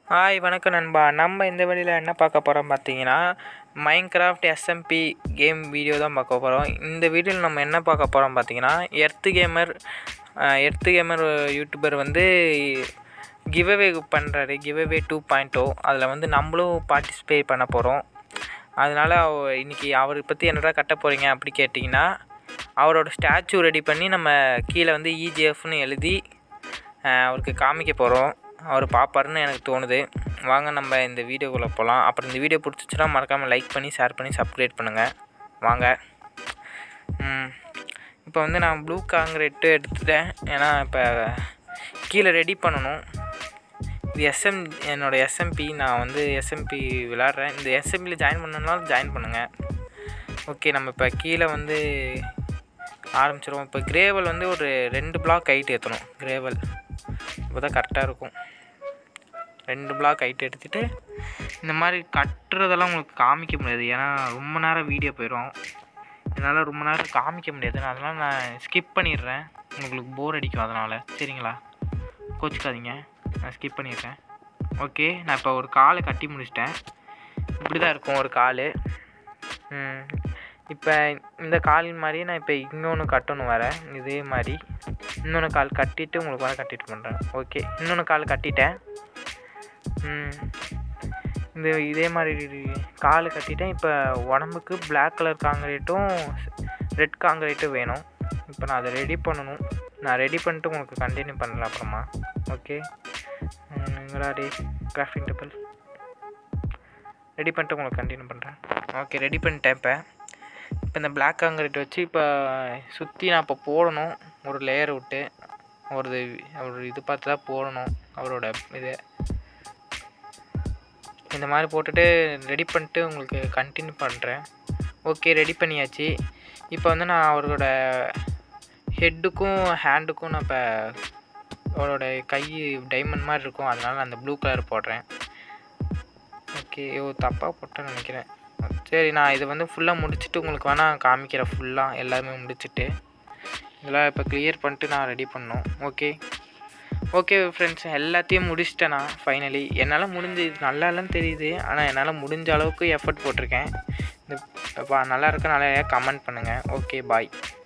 Hi வணக்கம் நண்பா நம்ம இந்த வழியில் என்ன பார்க்க போகிறோம் பார்த்தீங்கன்னா மைன்கிராஃப்ட் எஸ்எம்பி கேம் வீடியோ தான் பார்க்க போகிறோம் இந்த வீடியோவில் நம்ம என்ன பார்க்க போகிறோம் பார்த்தீங்கன்னா earth gamer earth gamer YouTuber வந்து கிவ்அவே பண்ணுறாரு கிவ்அவே டூ பாயிண்ட் ஓ அதில் வந்து நம்மளும் பார்ட்டிசிபேட் பண்ண போகிறோம் அதனால் அவ- இன்னைக்கு அவரை பற்றி என்னடா கட்ட போகிறீங்க அப்படி கேட்டிங்கன்னா அவரோட ஸ்டாச்சு ரெடி பண்ணி நம்ம கீழே வந்து இஜிஎஃப்னு எழுதி அஹ், அவருக்கு காமிக்க போகிறோம் அவர் பார்ப்பாருன்னு எனக்கு தோணுது வாங்க நம்ம இந்த வீடியோக்குள்ளே போகலாம் அப்புறம் இந்த வீடியோ பிடிச்சிச்சுன்னா மறக்காமல் லைக் பண்ணி ஷேர் பண்ணி சப்ஸ்கிரைப் பண்ணுங்கள் வாங்க ம், இப்போ வந்து நான் ப்ளூ காங்கிரீட்டு எடுத்துட்டேன் ஏன்னா இப்போ கீழே ரெடி பண்ணணும் இது எஸ்எம் என்னோடய எஸ்எம்பி நான் வந்து எஸ்எம்பி விளாட்றேன் இந்த எஸ்எம்பியில் ஜாயின் பண்ணனாலும் ஜாயின் பண்ணுங்கள் ஓகே நம்ம இப்போ கீழே வந்து ஆரம்பிச்சிருவோம் இப்போ கிரேவல் வந்து ஒரு ரெண்டு பிளாக் ஹைட் ஏற்றணும் கிரேவல் இப்போ தான் கரெக்டாக இருக்கும் ரெண்டு பிளாக் ஹைட் எடுத்துகிட்டு இந்த மாதிரி கட்டுறதெல்லாம் உங்களுக்கு காமிக்க முடியாது ஏன்னா ரொம்ப நேரம் வீடியோ போயிடும் என்னால் ரொம்ப நேரம் காமிக்க முடியாது நான் அதனால் நான் ஸ்கிப் பண்ணிடுறேன் உங்களுக்கு போர் அடிக்கும் அதனால் சரிங்களா கோச்சிக்காதீங்க நான் ஸ்கிப் பண்ணிடுறேன் ஓகே நான் இப்போ ஒரு காலை கட்டி முடிச்சிட்டேன் இப்படி தான் இருக்கும் ஒரு கால் இப்போ இந்த காலின் மாதிரியே நான் இப்போ இன்னொன்று கட்டணும் வேறு இதே மாதிரி இன்னொன்று கால் கட்டிட்டு உங்களுக்கு வர கட்டிட்டு பண்ணுறேன் ஓகே இன்னொன்று கால் கட்டிட்டேன் ம். இந்த இதே மாதிரி கால் கட்டிட்டேன் இப்போ உடம்புக்கு Black கலர் காங்கிரீட்டும் ரெட் காங்கிரீட்டும் வேணும் இப்போ நான் அதை ரெடி பண்ணணும் நான் ரெடி பண்ணிட்டு உங்களுக்கு கண்டினியூ பண்ணலாம் அப்புறமா ஓகே எங்கடா டே கிராஃப்டிங் டேபிள் ரெடி பண்ணிட்டு உங்களுக்கு கண்டினியூ பண்ணுறேன் ஓகே ரெடி பண்ணிட்டேன் இப்போ இப்போ இந்த பிளாக் காங்கிரீட் வச்சு இப்போ சுற்றி நான் இப்போ போடணும் ஒரு லேயர் விட்டு ஒரு ஒரு இது பார்த்து தான் போடணும் அவரோட இது இந்த மாதிரி போட்டுட்டு ரெடி பண்ணிட்டு உங்களுக்கு கண்டினியூ பண்ணுறேன் ஓகே ரெடி பண்ணியாச்சு இப்போ வந்து நான் அவரோட ஹெட்டுக்கும் ஹேண்டுக்கும் நான் இப்போ அவரோட கை டைமண்ட் மாதிரி இருக்கும் அதனால நான் அந்த ப்ளூ கலர் போடுறேன் ஓகே ஓ தப்பாக போட்டேன்னு நினைக்கிறேன் சரி நான் இது வந்து ஃபுல்லாக முடிச்சுட்டு உங்களுக்கு வேணால் காமிக்கிறேன் ஃபுல்லாக எல்லாமே முடிச்சுட்டு இதெல்லாம் இப்போ கிளியர் பண்ணிட்டு நான் ரெடி பண்ணோம் ஓகே ஓகே ஃப்ரெண்ட்ஸ் எல்லாத்தையும் முடிச்சிட்டேன் நான் ஃபைனலி என்னால் முடிஞ்சு இது நல்லா இல்லைன்னு தெரியுது ஆனால் என்னால் முடிஞ்ச அளவுக்கு எஃபர்ட் போட்டிருக்கேன் இந்த பா- நல்லா இருக்கு நல்லா கமெண்ட் பண்ணுங்கள் ஓகே பாய்